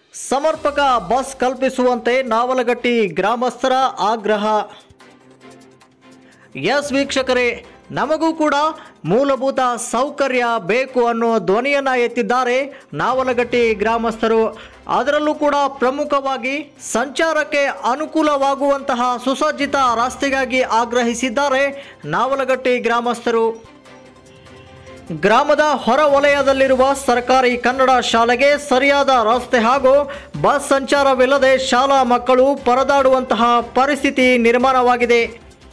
ಸಮರ್ಪಕ ಬಸ್ ಕಲ್ಪಿಸುವಂತೆ ನಾವಲಗಟ್ಟಿ ಗ್ರಾಮಸ್ಥರ ಆಗ್ರಹ ಎಸ್ ವೀಕ್ಷಕರೇ ನಮಗೂ ಕೂಡ ಮೂಲಭೂತ ಸೌಕರ್ಯ ಬೇಕು ಅನ್ನೋ ಧ್ವನಿಯನ್ನ ಎತ್ತಿದ್ದಾರೆ ನಾವಲಗಟ್ಟಿ ಗ್ರಾಮಸ್ಥರು ಅದರಲ್ಲೂ ಕೂಡ ಪ್ರಮುಖವಾಗಿ ಸಂಚಾರಕ್ಕೆ ಅನುಕೂಲವಾಗುವಂತಹ ಸುಸಜ್ಜಿತ ರಸ್ತೆಗಾಗಿ ಆಗ್ರಹಿಸಿದ್ದಾರೆ ನಾವಲಗಟ್ಟಿ ಗ್ರಾಮಸ್ಥರು ಗ್ರಾಮದ ಹೊರ ವಲಯದಲ್ಲಿರುವ ಸರ್ಕಾರಿ ಕನ್ನಡ ಶಾಲೆಗೆ ಸರಿಯಾದ ರಸ್ತೆ ಹಾಗೂ ಬಸ್ ಸಂಚಾರವಿಲ್ಲದೆ ಶಾಲಾ ಮಕ್ಕಳು ಪರದಾಡುವಂತಹ ಪರಿಸ್ಥಿತಿ ನಿರ್ಮಾಣವಾಗಿದೆ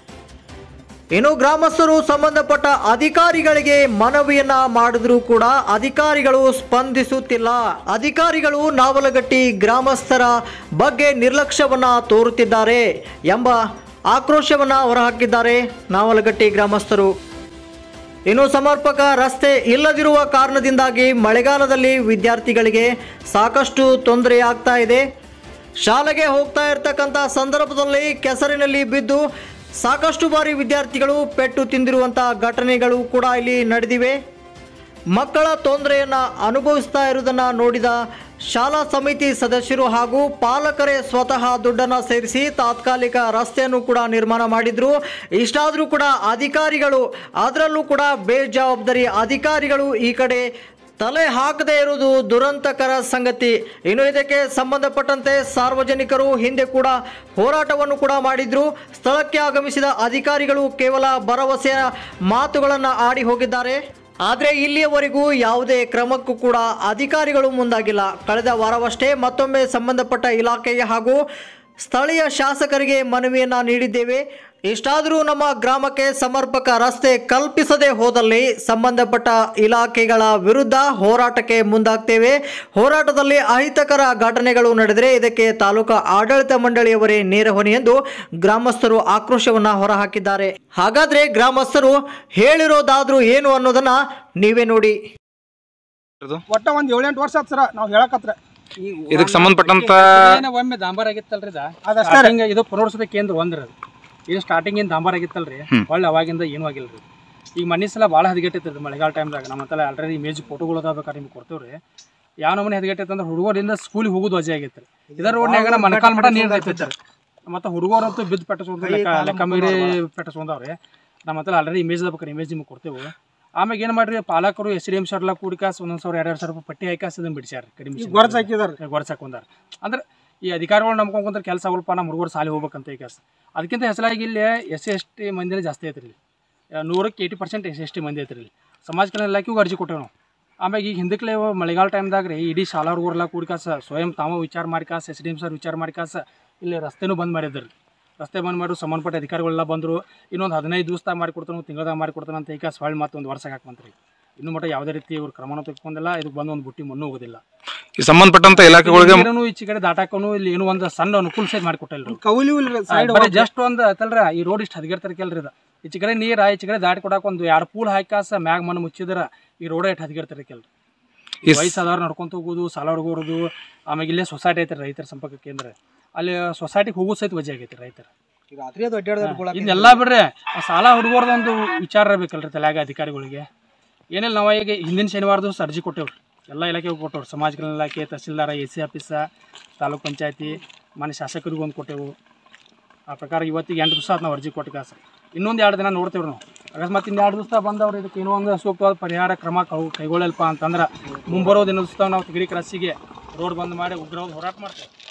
ಇನ್ನು ಗ್ರಾಮಸ್ಥರು ಸಂಬಂಧಪಟ್ಟ ಅಧಿಕಾರಿಗಳಿಗೆ ಮನವಿಯನ್ನ ಮಾಡಿದ್ರೂ ಕೂಡ ಅಧಿಕಾರಿಗಳು ಸ್ಪಂದಿಸುತ್ತಿಲ್ಲ ಅಧಿಕಾರಿಗಳು ನಾವಲಗಟ್ಟಿ ಗ್ರಾಮಸ್ಥರ ಬಗ್ಗೆ ನಿರ್ಲಕ್ಷ್ಯವನ್ನ ತೋರುತ್ತಿದ್ದಾರೆ ಎಂಬ ಆಕ್ರೋಶವನ್ನ ಹೊರಹಾಕಿದ್ದಾರೆ ನಾವಲಗಟ್ಟಿ ಗ್ರಾಮಸ್ಥರು ಇನ್ನು ಸಮರ್ಪಕ ರಸ್ತೆ ಇಲ್ಲದಿರುವ ಕಾರಣದಿಂದಾಗಿ ಮಳೆಗಾಲದಲ್ಲಿ ವಿದ್ಯಾರ್ಥಿಗಳಿಗೆ ಸಾಕಷ್ಟು ತೊಂದರೆಯಾಗ್ತಾ ಇದೆ ಶಾಲೆಗೆ ಹೋಗ್ತಾ ಇರ್ತಕ್ಕಂಥ ಸಂದರ್ಭದಲ್ಲಿ ಕೆಸರಿನಲ್ಲಿ ಬಿದ್ದು ಸಾಕಷ್ಟು ಬಾರಿ ವಿದ್ಯಾರ್ಥಿಗಳು ಪೆಟ್ಟು ತಿಂದಿರುವಂಥ ಘಟನೆಗಳು ಕೂಡ ಇಲ್ಲಿ ನಡೆದಿವೆ ಮಕ್ಕಳ ತೊಂದರೆಯನ್ನು ಅನುಭವಿಸ್ತಾ ಇರುವುದನ್ನು ನೋಡಿದ ಶಾಲಾ ಸಮಿತಿ ಸದಸ್ಯರು ಹಾಗೂ ಪಾಲಕರೇ ಸ್ವತಃ ದುಡ್ಡನ್ನು ಸೇರಿಸಿ ತಾತ್ಕಾಲಿಕ ರಸ್ತೆಯನ್ನು ಕೂಡ ನಿರ್ಮಾಣ ಮಾಡಿದ್ರು ಇಷ್ಟಾದರೂ ಕೂಡ ಅಧಿಕಾರಿಗಳು ಅದರಲ್ಲೂ ಕೂಡ ಬೇಜವಾಬ್ದಾರಿ ಅಧಿಕಾರಿಗಳು ಈ ಕಡೆ ತಲೆ ಹಾಕದೇ ಇರುವುದು ದುರಂತಕರ ಸಂಗತಿ ಇನ್ನು ಇದಕ್ಕೆ ಸಂಬಂಧಪಟ್ಟಂತೆ ಸಾರ್ವಜನಿಕರು ಹಿಂದೆ ಕೂಡ ಹೋರಾಟವನ್ನು ಕೂಡ ಮಾಡಿದ್ರು ಸ್ಥಳಕ್ಕೆ ಆಗಮಿಸಿದ ಅಧಿಕಾರಿಗಳು ಕೇವಲ ಭರವಸೆಯ ಮಾತುಗಳನ್ನು ಆಡಿ ಹೋಗಿದ್ದಾರೆ ಆದರೆ ಇಲ್ಲಿಯವರೆಗೂ ಯಾವುದೇ ಕ್ರಮಕ್ಕೂ ಕೂಡ ಅಧಿಕಾರಿಗಳು ಮುಂದಾಗಿಲ್ಲ ಕಳೆದ ವಾರವಷ್ಟೇ ಮತ್ತೊಮ್ಮೆ ಸಂಬಂಧಪಟ್ಟ ಇಲಾಖೆಗೆ ಹಾಗೂ ಸ್ಥಳೀಯ ಶಾಸಕರಿಗೆ ಮನವಿಯನ್ನ ನೀಡಿದ್ದೇವೆ ಇಷ್ಟಾದರೂ ನಮ್ಮ ಗ್ರಾಮಕ್ಕೆ ಸಮರ್ಪಕ ರಸ್ತೆ ಕಲ್ಪಿಸದೆ ಹೋದಲ್ಲಿ ಸಂಬಂಧಪಟ್ಟ ಇಲಾಖೆಗಳ ವಿರುದ್ಧ ಹೋರಾಟಕ್ಕೆ ಮುಂದಾಗ್ತೇವೆ ಹೋರಾಟದಲ್ಲಿ ಅಹಿತಕರ ಘಟನೆಗಳು ನಡೆದರೆ ಇದಕ್ಕೆ ತಾಲೂಕಾ ಆಡಳಿತ ಮಂಡಳಿಯವರೇ ನೇರ ಹೊಣೆ ಎಂದು ಗ್ರಾಮಸ್ಥರು ಆಕ್ರೋಶವನ್ನ ಹೊರಹಾಕಿದ್ದಾರೆ ಹಾಗಾದ್ರೆ ಗ್ರಾಮಸ್ಥರು ಹೇಳಿರೋದಾದ್ರೂ ಏನು ಅನ್ನೋದನ್ನ ನೀವೇ ನೋಡಿ ಒಟ್ಟ ಒಂದ್ ಏಳೆಂಟು ವರ್ಷ ಆತ್ ಸರ ನಾವ್ ಹೇಳಕತ್ರ ಇದಕ್ಕೆ ಸಂಬಂಧಪಟ್ಟಂತ ಏನ ಒಮ್ಮೆ ಡಾಂಬರ್ ಆಗಿತ್ತಲ್ರಿ ಇದ ಅದಷ್ಟೇ ಸ್ಟಾರ್ಟಿಂಗ್ ಇದು ಪುನರ್ವಸತಿ ಕೇಂದ್ರ ಒಂದ್ರಿ ಅದು ಇದು ಸ್ಟಾರ್ಟಿಂಗ್ ಏನ್ ಡಾಂಬರ್ ಆಗಿತ್ತಲ್ರಿ ಒಳ್ಳೆ ಅವಾಗಿಂದ ಏನೂ ಆಗಿಲ್ರಿ ಈಗ ಮನೆ ಸಲ ಭಾಳ ಹದಗೆಟ್ಟೈತ್ರಿ ಮಳೆಗಾಲ ಟೈಮ್ದಾಗ ನಮ್ಮ ಹತ್ರ ಆಲ್ರೆಡಿ ಇಮೇಜ್ ಫೋಟೋಗಳು ಅದಾವ ಬೇಕಾದ್ರೆ ನಿಮ್ಗೆ ಕೊಡ್ತೇವ್ರಿ ಯಾವ ನಮೂನೆ ಹದಗೆಟ್ಟೈತೆ ಅಂದ್ರೆ ಹುಡುಗರಿಂದ ಸ್ಕೂಲಿಗೆ ಹೋಗೋದು ವಜೆ ಆಗೈತ್ರಿ ಇದರ ರೋಡ್ನ್ಯಾಗ ನಮ್ಮ ಮೊಣಕಾಲ್ ಮಟ ನೀರು ಐತೈತ್ರಿ ಮತ್ತೆ ಹುಡುಗರಂತೂ ಬಿದ್ದು ಪೆಟ್ಟಿಸ್ಕೊಂಡ್ರಿ ಲೆಕ್ಕ ಲೆಕ್ಕ ಮೀರಿ ಪೆಟ್ಟಿಸ್ಕೊಂಡವ್ರಿ ನಮ್ಮ ಹತ್ರ ಆಲ್ರೆಡಿ ಇಮೇಜ್ ಅದ ಬೇಕಾದ್ರೆ ಇಮೇಜ್ ನಿಮ್ಗೆ ಕೊಡ್ತೇವೆ ಆಮೇಲೆ ಏನು ಮಾಡ್ರಿ ಪಾಲಕರು ಎಸ್ ಡಿ ಎಮ್ ಸರ್ಲ ಕೂಡಿಕಾಸ್ ಒಂದೊಂದು ಸಾವಿರ ಎರಡು ಸಾವಿರ ರೂಪಾಯಿ ಪಟ್ಟಿ ಹಾಕಾಸ್ ಇದನ್ನ ಬಿಡಿಸ್ಯಾರ ಕಡಿಮೆ ಗೊರಚ್ ಹಾಕಿದಾರ ಗೊರಸಾಕ್ ಬಂದಾರ ಅಂದ್ರೆ ಈ ಅಧಿಕಾರಿಗಳು ನಂಬ್ಕೊಂಡ್ರೆ ಕೆಲಸ ಆಗಲ್ಪ ನಮ್ಮ ಹುಡುಗರು ಸಾಲಿ ಹೋಗ್ಬೇಕಂತ ಈ ಕೆಲಸ ಅದಕ್ಕಿಂತ ಹೆಸರಾಗಿ ಇಲ್ಲಿ ಎಸ್ ಸಿ ಎಸ್ ಟಿ ಮಂದಿನೇ ಜಾಸ್ತಿ ಐತ್ರಿ ಇಲ್ಲಿ ಆ, ನೂರಕ್ಕೆ eighty percent S C S T ಮಂದಿ ಐತ್ರಿ ಇಲ್ಲಿ ಸಮಾಜ ಕಲ್ಯಾಣ ಇಲಾಖೆಗೂ ಅರ್ಜಿ ಕೊಟ್ಟೇವೆ ನಾವು ಆಮೇಲೆ ಈಗ ಹಿಂದಕ್ಕೆ ಮಳೆಗಾಲ ಟೈಮ್ದಾಗ ರೀ ಇಡೀ ಶಾಲಾ ಹುಡುಗರೆಲ್ಲ ಕೂಡಿಕಾಸ ಸ್ವಯಂ ತಾವ ವಿಚಾರ ಮಾಡಿ ಕಾಸ ಎಸ್ ಡಿ ಎಮ್ ಸರ್ ವಿಚಾರ ಮಾಡಿ ಕಾಸ ಇಲ್ಲಿ ರಸ್ತೆನೂ ಬಂದ್ ಮಾಡಿದ್ರು ರಸ್ತೆ ಬಂದ್ ಮಾಡಿ ಸಂಬಂಧಪಟ್ಟ ಅಧಿಕಾರಿಗಳೆಲ್ಲ ಬಂದರು ಇನ್ನೊಂದು ಹದಿನೈದು ದಿವಸದಾಗ ಮಾಡಿಕೊಡ್ತಾನೆ ತಿಂಗಳದಾಗ ಮಾಡಿಕೊಡ್ತಾನೆ ಅಂತ ಈಗ ಹೊಳ್ಳಿ ಮತ್ತೆ ಒಂದು ವರ್ಷ ಹಾಕಂತ್ರಿ ಇನ್ನು ಮಟ್ಟ ಯಾವುದೇ ರೀತಿ ಇವ್ರು ಕ್ರಮನೂ ತೆಗೆದುಕೊಂಡಿಲ್ಲ ಇದಕ್ಕೆ ಬಂದು ಒಂದು ಬುಟ್ಟಿ ಮಣ್ಣು ಹೋಗೋದಿಲ್ಲ ಈ ಸಂಬಂಧಪಟ್ಟಂತ ಇಲಾಖೆಗಳಿಗೆ ನೀರನ್ನು ಈಚೆ ಕಡೆ ದಾಟಾಕನು ಇಲ್ಲಿ ಏನು ಒಂದು ಸಣ್ಣ ಅನುಕೂಲ ಸಹಿತ ಮಾಡಿಕೊಟ್ಟಿಲ್ರಿ ಕೌಲಿ ಸೈಡ್ ಬರೀ ಜಸ್ಟ್ ಒಂದು ಐತಲ್ರ ಈ ರೋಡ್ ಇಷ್ಟು ಹದಗೆಡ್ತಾರೆ ಕೆಲ್ರಿ ಇದು ಈಚೆ ಕಡೆ ನೀರ ಈಚೆ ಕಡೆ ದಾಟಿ ಕೊಡಾಕ ಒಂದು ಎರಡು ಪೂಲ್ ಹಾಕಾಸ ಮ್ಯಾಗ ಮಣ್ಣು ಮುಚ್ಚಿದ್ರ ಈ ರೋಡ್ ಎಷ್ಟು ಹದಗೆಡ್ತಾರೆ ಕೆಲ್ರಿ ಈ ಸ- ವಯಸ್ಸಾದವ್ರು ನಡ್ಕೊಂತ ಹೋಗೋದು ಸಾಲ ಹುಡುಗೋದು ಆಮೇಲೆ ಇಲ್ಲೇ ಸೊಸೈಟಿ ಐತೆ ರೈತರ ಸಂಪರ್ಕ ಕೇಂದ್ರ ಅಲ್ಲಿ ಸೊಸೈಟಿಗೆ ಹೋಗೋದು ಸಹಿತ ವಜೆ ಆಗೈತೆ ರೈತರ ರಾತ್ರಿ ಅದು ಅಡ್ಡಾಡ್ದ ಇದನ್ನೆಲ್ಲ ಬಿಡ್ರಿ ಆ ಸಾಲ ಹುಡುಗರ್ದು ಒಂದು ವಿಚಾರ ಇರ್ಬೇಕಲ್ರಿ ತಲೆಯಾಗ ಅಧಿಕಾರಿಗಳಿಗೆ ಏನಿಲ್ಲ ನಾವು ಈಗ ಹಿಂದಿನ ಶನಿವಾರ ದಿವಸ ಅರ್ಜಿ ಕೊಟ್ಟೇವ್ರಿ ಎಲ್ಲ ಇಲಾಖೆಗೂ ಕೊಟ್ಟವ್ರು ಸಮಾಜ ಕಲ್ಯಾಣ ಇಲಾಖೆ ತಹಸೀಲ್ದಾರ ಎ ಸಿ ಆಫೀಸ ತಾಲೂಕ್ ಪಂಚಾಯತಿ ಮನೆ ಶಾಸಕರಿಗೂ ಒಂದು ಕೊಟ್ಟೆವು ಆ ಪ್ರಕಾರ ಇವತ್ತಿಗೆ ಎಂಟು ದಿವಸ ನಾವು ಅರ್ಜಿ ಕೊಟ್ಟು ಕಾಸ ಇನ್ನೊಂದು ಎರಡು ದಿನ ನೋಡ್ತೇವ್ರಿ ನಾವು ಅಕಸ್ಮಾತ್ ಇನ್ನು ಎರಡು ದಿವಸ ಬಂದವ್ರು ಇದಕ್ಕೆ ಏನೋ ಒಂದು ಸೂಕ್ತವಾದ ಪರಿಹಾರ ಕ್ರಮ ಕೈ- ಕೈಗೊಳ್ಳಲ್ಪ ಅಂತಂದ್ರೆ ಮುಂಬರೋ ದಿನ ದಿವಸ ನಾವು ತಿಗಡಿ ಕ್ರಾಸಿಗೆ ರೋಡ್ ಬಂದ್ ಮಾಡಿ ಉಗ್ರವಾದ ಹೋರಾಟ ಮಾಡ್ತೇವೆ